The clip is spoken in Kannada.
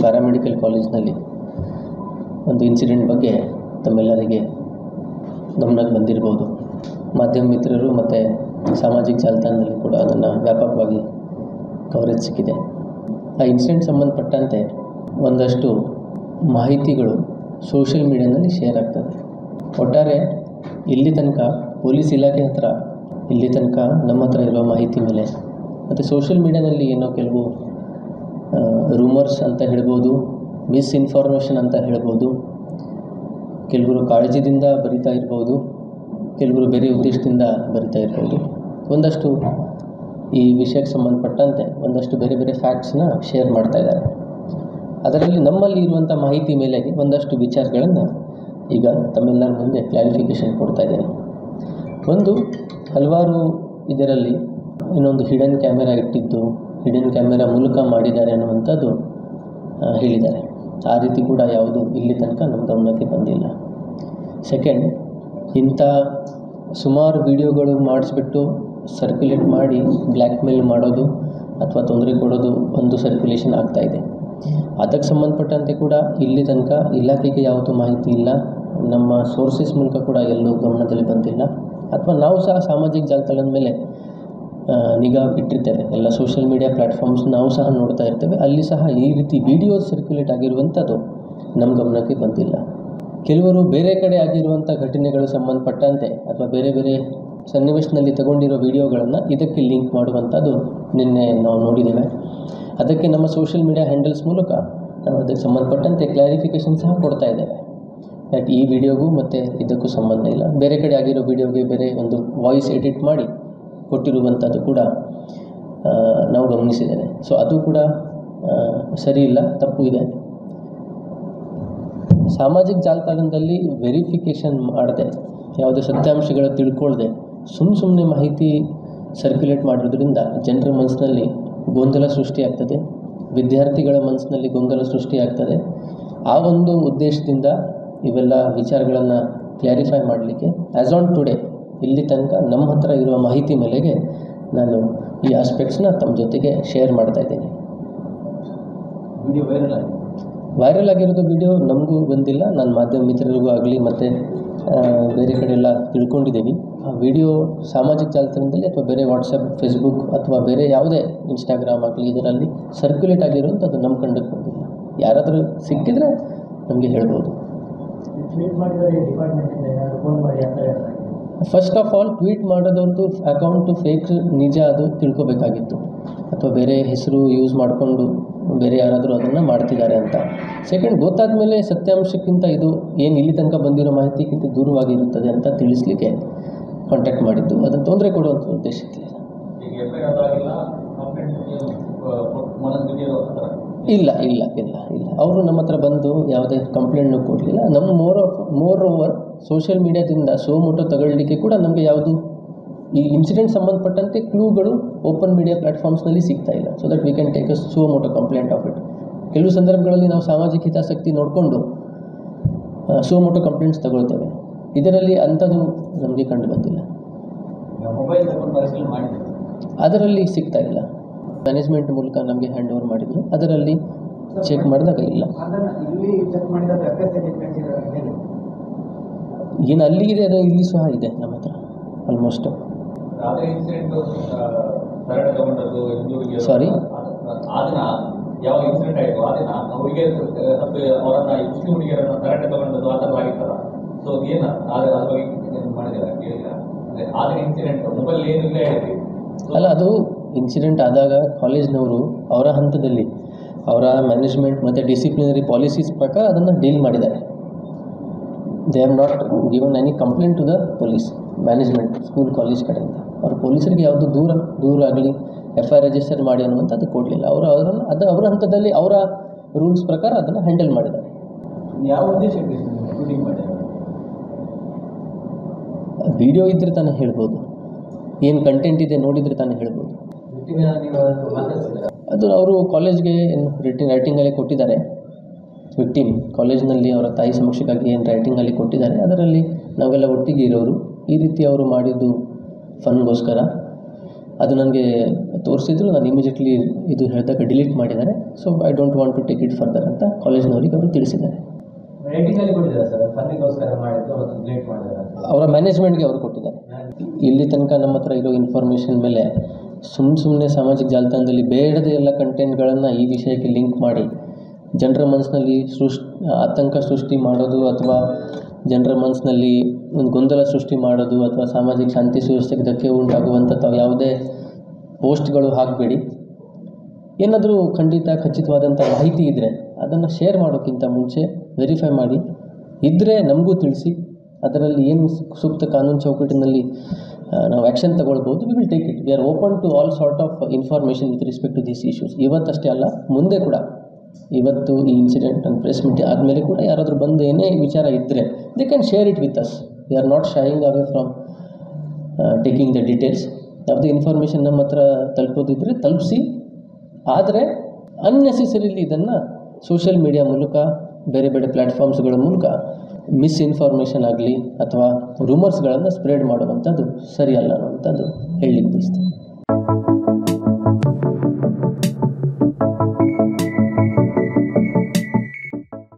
ಪ್ಯಾರಾಮೆಡಿಕಲ್ ಕಾಲೇಜ್ನಲ್ಲಿ ಒಂದು ಇನ್ಸಿಡೆಂಟ್ ಬಗ್ಗೆ ತಮ್ಮೆಲ್ಲರಿಗೆ ಗಮನಕ್ಕೆ ಬಂದಿರ್ಬೋದು ಮಾಧ್ಯಮ ಮಿತ್ರರು ಮತ್ತು ಸಾಮಾಜಿಕ ಜಾಲತಾಣದಲ್ಲಿ ಕೂಡ ಅದನ್ನು ವ್ಯಾಪಕವಾಗಿ ಕವರೇಜ್ ಸಿಕ್ಕಿದೆ ಆ ಇನ್ಸಿಡೆಂಟ್ ಸಂಬಂಧಪಟ್ಟಂತೆ ಒಂದಷ್ಟು ಮಾಹಿತಿಗಳು ಸೋಷಿಯಲ್ ಮೀಡಿಯಾದಲ್ಲಿ ಶೇರ್ ಆಗ್ತದೆ ಒಟ್ಟಾರೆ ಇಲ್ಲಿ ತನಕ ಪೊಲೀಸ್ ಇಲಾಖೆ ಹತ್ರ ಇಲ್ಲಿ ತನಕ ನಮ್ಮ ಹತ್ರ ಇರೋ ಮಾಹಿತಿ ಮೇಲೆ ಮತ್ತು ಸೋಷಿಯಲ್ ಮೀಡಿಯಾದಲ್ಲಿ ಏನೋ ಕೆಲವು ರೂಮರ್ಸ್ ಅಂತ ಹೇಳ್ಬೋದು ಮಿಸ್ಇನ್ಫಾರ್ಮೇಷನ್ ಅಂತ ಹೇಳ್ಬೋದು ಕೆಲವರು ಕಾಳಜಿದಿಂದ ಬರಿತಾ ಇರ್ಬೋದು ಕೆಲವರು ಬೇರೆ ಉದ್ದೇಶದಿಂದ ಬರಿತಾ ಇರ್ಬೋದು ಒಂದಷ್ಟು ಈ ವಿಷಯಕ್ಕೆ ಸಂಬಂಧಪಟ್ಟಂತೆ ಒಂದಷ್ಟು ಬೇರೆ ಬೇರೆ ಫ್ಯಾಕ್ಟ್ಸ್ನ ಶೇರ್ ಮಾಡ್ತಾ ಇದ್ದಾರೆ ಅದರಲ್ಲಿ ನಮ್ಮಲ್ಲಿ ಇರುವಂಥ ಮಾಹಿತಿ ಮೇಲೆ ಒಂದಷ್ಟು ವಿಚಾರಗಳನ್ನು ಈಗ ತಮ್ಮೆಲ್ಲರ ಮುಂದೆ ಕ್ಲಾರಿಫಿಕೇಷನ್ ಕೊಡ್ತಾ ಇದ್ದೇನೆ ಒಂದು ಹಲವಾರು ಇದರಲ್ಲಿ ಇನ್ನೊಂದು ಹಿಡನ್ ಕ್ಯಾಮೆರಾ ಇಟ್ಟಿದ್ದು ಹಿಡನ್ ಕ್ಯಾಮೆರಾ ಮೂಲಕ ಮಾಡಿದ್ದಾರೆ ಅನ್ನುವಂಥದ್ದು ಆ, ಹೇಳಿದ್ದಾರೆ ಆ ರೀತಿ ಕೂಡ ಯಾವುದು ಇಲ್ಲಿ ತನಕ ನಮ್ಮ ಗಮನಕ್ಕೆ ಬಂದಿಲ್ಲ ಸೆಕೆಂಡ್ ಇಂಥ ಸುಮಾರು ವಿಡಿಯೋಗಳು ಮಾಡಿಸ್ಬಿಟ್ಟು ಸರ್ಕ್ಯುಲೇಟ್ ಮಾಡಿ ಬ್ಲ್ಯಾಕ್ ಮೇಲ್ ಮಾಡೋದು ಅಥವಾ ತೊಂದರೆ ಕೊಡೋದು ಒಂದು ಸರ್ಕ್ಯುಲೇಷನ್ ಆಗ್ತಾ ಇದೆ ಅದಕ್ಕೆ ಸಂಬಂಧಪಟ್ಟಂತೆ ಕೂಡ ಇಲ್ಲಿ ತನಕ ಇಲಾಖೆಗೆ ಯಾವುದು ಮಾಹಿತಿ ಇಲ್ಲ ನಮ್ಮ ಸೋರ್ಸಸ್ ಮೂಲಕ ಕೂಡ ಎಲ್ಲೂ ಗಮನದಲ್ಲಿ ಬಂದಿಲ್ಲ ಅಥವಾ ನಾವು ಸಹ ಸಾಮಾಜಿಕ ಜಾಲತಾಣದ ಮೇಲೆ ಆ, ನಿಗಾ ಇಟ್ಟಿರ್ತೇವೆ ಎಲ್ಲ ಸೋಷಿಯಲ್ ಮೀಡಿಯಾ ಪ್ಲ್ಯಾಟ್ಫಾರ್ಮ್ಸ್ ನಾವು ಸಹ ನೋಡ್ತಾ ಇರ್ತೇವೆ ಅಲ್ಲಿ ಸಹ ಈ ರೀತಿ ವಿಡಿಯೋ ಸರ್ಕ್ಯುಲೇಟ್ ಆಗಿರುವಂಥದ್ದು ನಮ್ಮ ಗಮನಕ್ಕೆ ಬಂದಿಲ್ಲ ಕೆಲವರು ಬೇರೆ ಕಡೆ ಆಗಿರುವಂಥ ಘಟನೆಗಳು ಸಂಬಂಧಪಟ್ಟಂತೆ ಅಥವಾ ಬೇರೆ ಬೇರೆ ಸನ್ನಿವೇಶದಲ್ಲಿ ತಗೊಂಡಿರೋ ವಿಡಿಯೋಗಳನ್ನು ಇದಕ್ಕೆ ಲಿಂಕ್ ಮಾಡುವಂಥದ್ದು ನಿನ್ನೆ ನಾವು ನೋಡಿದ್ದೇವೆ ಅದಕ್ಕೆ ನಮ್ಮ ಸೋಷಿಯಲ್ ಮೀಡಿಯಾ ಹ್ಯಾಂಡಲ್ಸ್ ಮೂಲಕ ನಾವು ಅದಕ್ಕೆ ಸಂಬಂಧಪಟ್ಟಂತೆ ಕ್ಲಾರಿಫಿಕೇಷನ್ ಸಹ ಕೊಡ್ತಾ ಇದ್ದೇವೆ ದಟ್ ಈ ವಿಡಿಯೋಗೂ ಮತ್ತು ಇದಕ್ಕೂ ಸಂಬಂಧ ಇಲ್ಲ ಬೇರೆ ಕಡೆ ಆಗಿರೋ ವಿಡಿಯೋಗೆ ಬೇರೆ ಒಂದು ವಾಯ್ಸ್ ಎಡಿಟ್ ಮಾಡಿ ಕೊಟ್ಟಿರುವಂಥದ್ದು ಕೂಡ ಆ, ನಾವು ಗಮನಿಸಿದ್ದೇವೆ ಸೊ ಅದು ಕೂಡ ಆ, ಸರಿ ಇಲ್ಲ ತಪ್ಪು ಇದೆ ಸಾಮಾಜಿಕ ಜಾಲತಾಣದಲ್ಲಿ ವೆರಿಫಿಕೇಷನ್ ಮಾಡದೆ ಯಾವುದೇ ಸತ್ಯಾಂಶಗಳು ತಿಳ್ಕೊಳ್ದೆ ಸುಮ್ಮ ಸುಮ್ಮನೆ ಮಾಹಿತಿ ಸರ್ಕ್ಯುಲೇಟ್ ಮಾಡೋದ್ರಿಂದ ಜನರ ಮನಸ್ಸಿನಲ್ಲಿ ಗೊಂದಲ ಸೃಷ್ಟಿಯಾಗ್ತದೆ ವಿದ್ಯಾರ್ಥಿಗಳ ಮನಸ್ಸಿನಲ್ಲಿ ಗೊಂದಲ ಸೃಷ್ಟಿಯಾಗ್ತದೆ ಆ ಒಂದು ಉದ್ದೇಶದಿಂದ ಇವೆಲ್ಲ ವಿಚಾರಗಳನ್ನು ಕ್ಲಾರಿಫೈ ಮಾಡಲಿಕ್ಕೆ ಆ್ಯಸ್ ಆನ್ ಟುಡೇ ಇಲ್ಲಿ ತನಕ ನಮ್ಮ ಹತ್ರ ಇರುವ ಮಾಹಿತಿ ಮೇಲೆಗೆ ನಾನು ಈ ಆಸ್ಪೆಕ್ಟ್ಸ್ನ ತಮ್ಮ ಜೊತೆಗೆ ಶೇರ್ ಮಾಡ್ತಾ ಇದ್ದೀನಿ ವಿಡಿಯೋ ವೈರಲ್ ಆಗಿದೆ ವೈರಲ್ ಆಗಿರೋದು ವಿಡಿಯೋ ನಮಗೂ ಬಂದಿಲ್ಲ ನನ್ನ ಮಾಧ್ಯಮ ಮಿತ್ರರಿಗೂ ಆಗಲಿ ಮತ್ತು ಬೇರೆ ಕಡೆ ಎಲ್ಲ ತಿಳ್ಕೊಂಡಿದ್ದೀವಿ ಆ ವಿಡಿಯೋ ಸಾಮಾಜಿಕ ಜಾಲತಾಣದಲ್ಲಿ ಅಥವಾ ಬೇರೆ ವಾಟ್ಸಪ್ ಫೇಸ್ಬುಕ್ ಅಥವಾ ಬೇರೆ ಯಾವುದೇ ಇನ್ಸ್ಟಾಗ್ರಾಮ್ ಆಗಲಿ ಇದರಲ್ಲಿ ಸರ್ಕ್ಯುಲೇಟ್ ಆಗಿರುವಂಥದ್ದು ನಮ್ಮ ಕಂಡಕ್ಕೆ ಬಂದಿಲ್ಲ ಯಾರಾದರೂ ಸಿಕ್ಕಿದ್ರೆ ನಮಗೆ ಹೇಳ್ಬೋದು ಟ್ವೀಟ್ ಮಾಡಿದರೆ ಡಿಪಾರ್ಟ್ಮೆಂಟಿಂದ ಏನಾದ್ರು ಫೋನ್ ಮಾಡಿ ಅಂತ ಹೇಳ್ತಾರೆ ಫಸ್ಟ್ ಆಫ್ ಆಲ್ ಟ್ವೀಟ್ ಮಾಡೋದವ್ರದ್ದು ಅಕೌಂಟು ಫೇಕ್ ನಿಜ ಅದು ತಿಳ್ಕೊಬೇಕಾಗಿತ್ತು ಅಥವಾ ಬೇರೆ ಹೆಸರು ಯೂಸ್ ಮಾಡಿಕೊಂಡು ಬೇರೆ ಯಾರಾದರೂ ಅದನ್ನು ಮಾಡ್ತಿದ್ದಾರೆ ಅಂತ ಸೆಕೆಂಡ್ ಗೊತ್ತಾದ ಮೇಲೆ ಸತ್ಯಾಂಶಕ್ಕಿಂತ ಇದು ಏನು ಇಲ್ಲಿ ತನಕ ಬಂದಿರೋ ಮಾಹಿತಿಗಿಂತ ದೂರವಾಗಿರುತ್ತದೆ ಅಂತ ತಿಳಿಸ್ಲಿಕ್ಕೆ ಕಾಂಟ್ಯಾಕ್ಟ್ ಮಾಡಿದ್ದು ಅದನ್ನು ತೊಂದರೆ ಕೊಡುವಂಥ ಉದ್ದೇಶಕ್ಕೆ ಈಗ ಎಫ್ ಐ ಆರ್ ಆಗಿಲ್ಲ ಕಂಪ್ಲೇಂಟ್ ಮನಸ್ಸಿಗೆ ಆ ಥರ ಇಲ್ಲ ಇಲ್ಲ ಇಲ್ಲ ಇಲ್ಲ ಅವರು ನಮ್ಮ ಹತ್ರ ಬಂದು ಯಾವುದೇ ಕಂಪ್ಲೇಂಟ್ನು ಕೊಡಲಿಲ್ಲ ನಮ್ಮ more of moreover social ಮೀಡಿಯಾದಿಂದ ಸೋಮೋಟೋ ತಗೊಳ್ಳಿಕ್ಕೆ ಕೂಡ ನಮಗೆ ಯಾವುದು ಈ ಇನ್ಸಿಡೆಂಟ್ ಸಂಬಂಧಪಟ್ಟಂತೆ ಕ್ಲೂಗಳು ಓಪನ್ ಮೀಡಿಯಾ ಪ್ಲ್ಯಾಟ್ಫಾರ್ಮ್ಸ್ನಲ್ಲಿ ಸಿಗ್ತಾ ಇಲ್ಲ so that we can take a suo motu complaint of it ಕೆಲವು ಸಂದರ್ಭಗಳಲ್ಲಿ ನಾವು ಸಾಮಾಜಿಕ ಹಿತಾಸಕ್ತಿ ನೋಡಿಕೊಂಡು ಸೋ ಮೋಟೋ ಕಂಪ್ಲೇಂಟ್ಸ್ ತಗೊಳ್ತೇವೆ ಇದರಲ್ಲಿ ಅಂಥದ್ದು ನಮಗೆ ಕಂಡು ಬಂದಿಲ್ಲ ಮೊಬೈಲ್ ತಗೊಂಡು ಪರಿಶೀಲನೆ ಮಾಡಿದ್ರು ಅದರಲ್ಲಿ ಸಿಗ್ತಾ ಇಲ್ಲ ಮ್ಯಾನೇಜ್ಮೆಂಟ್ ಮೂಲಕ ನಮಗೆ ಹ್ಯಾಂಡ್ ಓವರ್ ಮಾಡಿದರು ಅದರಲ್ಲಿ ಚೆಕ್ ಮಾಡಿದಾಗ ಇಲ್ಲ ಅದನ್ನ ಇಲ್ಲಿ ಚೆಕ್ ಮಾಡಿದಾಗ ಎಫ್ ಎಸ್ ಎ ಹೇಳಿ ಏನು ಅಲ್ಲಿಗಿದೆ ಅದು ಇಲ್ಲಿ ಸಹ ಇದೆ ನಮ್ಮ ಹತ್ರ ಆಲ್ಮೋಸ್ಟ್ ಅದೇ ಇನ್ಸಿಡೆಂಟ್ ತರಣ ತಗೊಂಡದ್ದು ಹಿಂದೂರಿಗೆ Sorry? ಆ ದಿನ ಯಾವ ಇನ್ಸಿಡೆಂಟ್ ಆಯಿತು ಆ ದಿನ ಹುಡುಗಿಯ ಅವರನ್ನ ಈ ಮುಸ್ಲಿಂ ಹುಡುಗಿಯರನ್ನ ತರಟೆ ತಗೊಂಡದ್ದು ಆ ಥರ ಆಗಿತ್ತಲ್ಲ ಸೊ ಏನು ಅದ್ರ ಅದ್ರ ಬಗ್ಗೆ ಏನ್ ಮಾಡಿದ್ದೀರಾ ಕೇಳಿದ್ದೀರಾ ಅಂದ್ರೆ ಆ ದಿನ ಇನ್ಸಿಡೆಂಟ್ ಮೊಬೈಲ್ ಏನಿಲ್ಲ ಹೇಳಿದ್ರಿ So, ಅಲ್ಲ ಅದು ಇನ್ಸಿಡೆಂಟ್ ಆದಾಗ ಕಾಲೇಜ್ನವರು ಅವರ ಹಂತದಲ್ಲಿ ಅವರ ಮ್ಯಾನೇಜ್ಮೆಂಟ್ ಮತ್ತು ಡಿಸಿಪ್ಲಿನರಿ ಪಾಲಿಸೀಸ್ ಪ್ರಕಾರ ಅದನ್ನು ಡೀಲ್ ಮಾಡಿದ್ದಾರೆ they have not given any complaint to the police management school college ಕಡೆಯಿಂದ ಅವ್ರ ಪೊಲೀಸರಿಗೆ ಯಾವುದು ದೂರ ದೂರ ಆಗಲಿ ಎಫ್ ಐ ಆರ್ ರಿಜಿಸ್ಟರ್ ಮಾಡಿ ಅನ್ನುವಂಥದ್ದು ಕೊಡಲಿಲ್ಲ ಅವರು ಅದನ್ನು ಅದು ಅವರ ಹಂತದಲ್ಲಿ ಅವರ ರೂಲ್ಸ್ ಪ್ರಕಾರ ಅದನ್ನು ಹ್ಯಾಂಡಲ್ ಮಾಡಿದ್ದಾರೆ ಯಾವ ಉದ್ದೇಶಕ್ಕೆ ಶೂಟಿಂಗ್ ಮಾಡಿದ್ದಾರೆ ವಿಡಿಯೋ ಇದ್ದರೆ ತಾನೇ ಹೇಳ್ಬೋದು ಏನು ಕಂಟೆಂಟ್ ಇದೆ ನೋಡಿದರೆ ತಾನೇ ಹೇಳ್ಬೋದು ಅದು ಅವರು ಕಾಲೇಜ್ಗೆ ಏನು ರಿಟಿಂಗ್ ರೈಟಿಂಗಲ್ಲಿ ಕೊಟ್ಟಿದ್ದಾರೆ ವಿಕ್ಟಿಮ್ ಕಾಲೇಜ್ನಲ್ಲಿ ಅವರ ತಾಯಿ ಸಮಕ್ಷಕ್ಕಾಗಿ ಏನು ರೈಟಿಂಗಲ್ಲಿ ಕೊಟ್ಟಿದ್ದಾರೆ ಅದರಲ್ಲಿ ನಾವೆಲ್ಲ ಒಟ್ಟಿಗೆ ಇರೋರು ಈ ರೀತಿ ಅವರು ಮಾಡಿದ್ದು ಫನ್ಗೋಸ್ಕರ ಅದು ನನಗೆ ತೋರಿಸಿದ್ರು ನಾನು ಇಮಿಡಿಯೇಟ್ಲಿ ಇದು ಹೇಳಿದಾಗ ಡಿಲೀಟ್ ಮಾಡಿದ್ದಾರೆ so I don't want to take it further ಅಂತ ಕಾಲೇಜ್ನವರಿಗೆ ಅವರು ತಿಳಿಸಿದ್ದಾರೆ ರೇಟಿಂಗಲ್ಲಿ ಕೊಟ್ಟಿದ್ದಾರೆ ಸರ್ ಫಂಡಿಗೋಸ್ಕರ ಮಾಡಿದ್ದು ಮತ್ತು ಡಿಲೀಟ್ ಮಾಡಿದ್ದಾರೆ ಅಂತ ಅವರ ಮ್ಯಾನೇಜ್ಮೆಂಟ್ಗೆ ಅವರು ಕೊಟ್ಟಿದ್ದಾರೆ ಇಲ್ಲಿ ತನಕ ನಮ್ಮ ಹತ್ರ ಇರೋ ಇನ್ಫಾರ್ಮೇಷನ್ ಮೇಲೆ ಸುಮ್ಮ ಸುಮ್ಮನೆ ಸಾಮಾಜಿಕ ಜಾಲತಾಣದಲ್ಲಿ ಬೇಡದೇ ಎಲ್ಲ ಕಂಟೆಂಟ್ಗಳನ್ನು ಈ ವಿಷಯಕ್ಕೆ ಲಿಂಕ್ ಮಾಡಿ ಜನರ ಮನಸ್ಸಿನಲ್ಲಿ ಸೃಷ್ಟಿ ಆತಂಕ ಸೃಷ್ಟಿ ಮಾಡೋದು ಅಥವಾ ಜನರ ಮನಸ್ಸಿನಲ್ಲಿ ಒಂದು ಗೊಂದಲ ಸೃಷ್ಟಿ ಮಾಡೋದು ಅಥವಾ ಸಾಮಾಜಿಕ ಶಾಂತಿ ಸುವ್ಯವಸ್ಥೆಗೆ ಧಕ್ಕೆ ಉಂಟಾಗುವಂಥ ತಾವು ಯಾವುದೇ ಪೋಸ್ಟ್ಗಳು ಹಾಕಬೇಡಿ ಏನಾದರೂ ಖಂಡಿತ ಖಚಿತವಾದಂಥ ಮಾಹಿತಿ ಇದ್ದರೆ ಅದನ್ನು ಶೇರ್ ಮಾಡೋಕ್ಕಿಂತ ಮುಂಚೆ ವೆರಿಫೈ ಮಾಡಿ ಇದ್ದರೆ ನಮಗೂ ತಿಳಿಸಿ ಅದರಲ್ಲಿ ಏನು ಸೂಕ್ತ ಕಾನೂನು ಚೌಕಟ್ಟಿನಲ್ಲಿ ಆ, ನಾವು ಆ್ಯಕ್ಷನ್ ತಗೊಳ್ಬೋದು we will take it we are open to all sort of information with respect to these issues ಇವತ್ತಷ್ಟೇ ಅಲ್ಲ ಮುಂದೆ ಕೂಡ ಇವತ್ತು ಈ ಇನ್ಸಿಡೆಂಟ್ ಒಂದು ಪ್ರೆಸ್ ಮೀಟ್ ಆದಮೇಲೆ ಕೂಡ ಯಾರಾದರೂ ಬಂದು ಏನೇ ವಿಚಾರ ಇದ್ದರೆ they can share it with us we are not shying away from taking the details ಯಾವುದೇ ಇನ್ಫಾರ್ಮೇಷನ್ ನಮ್ಮ ಹತ್ರ ತಲುಪೋದಿದ್ದರೆ ತಲುಪಿಸಿ ಆದರೆ ಅನ್ನೆಸೆಸರಿಲಿ ಇದನ್ನು ಸೋಷಿಯಲ್ ಮೀಡಿಯಾ ಮೂಲಕ ಬೇರೆ ಬೇರೆ ಪ್ಲ್ಯಾಟ್ಫಾರ್ಮ್ಸ್ಗಳ ಮೂಲಕ ಮಿಸ್ಇನ್ಫಾರ್ಮೇಷನ್ ಆಗಲಿ ಅಥವಾ ರೂಮರ್ಸ್ಗಳನ್ನು ಸ್ಪ್ರೆಡ್ ಮಾಡುವಂಥದ್ದು ಸರಿಯಲ್ಲ ಅನ್ನುವಂಥದ್ದು ಹೇಳಲಿಕ್ಕೆ ಬಯಸ್ತೀನಿ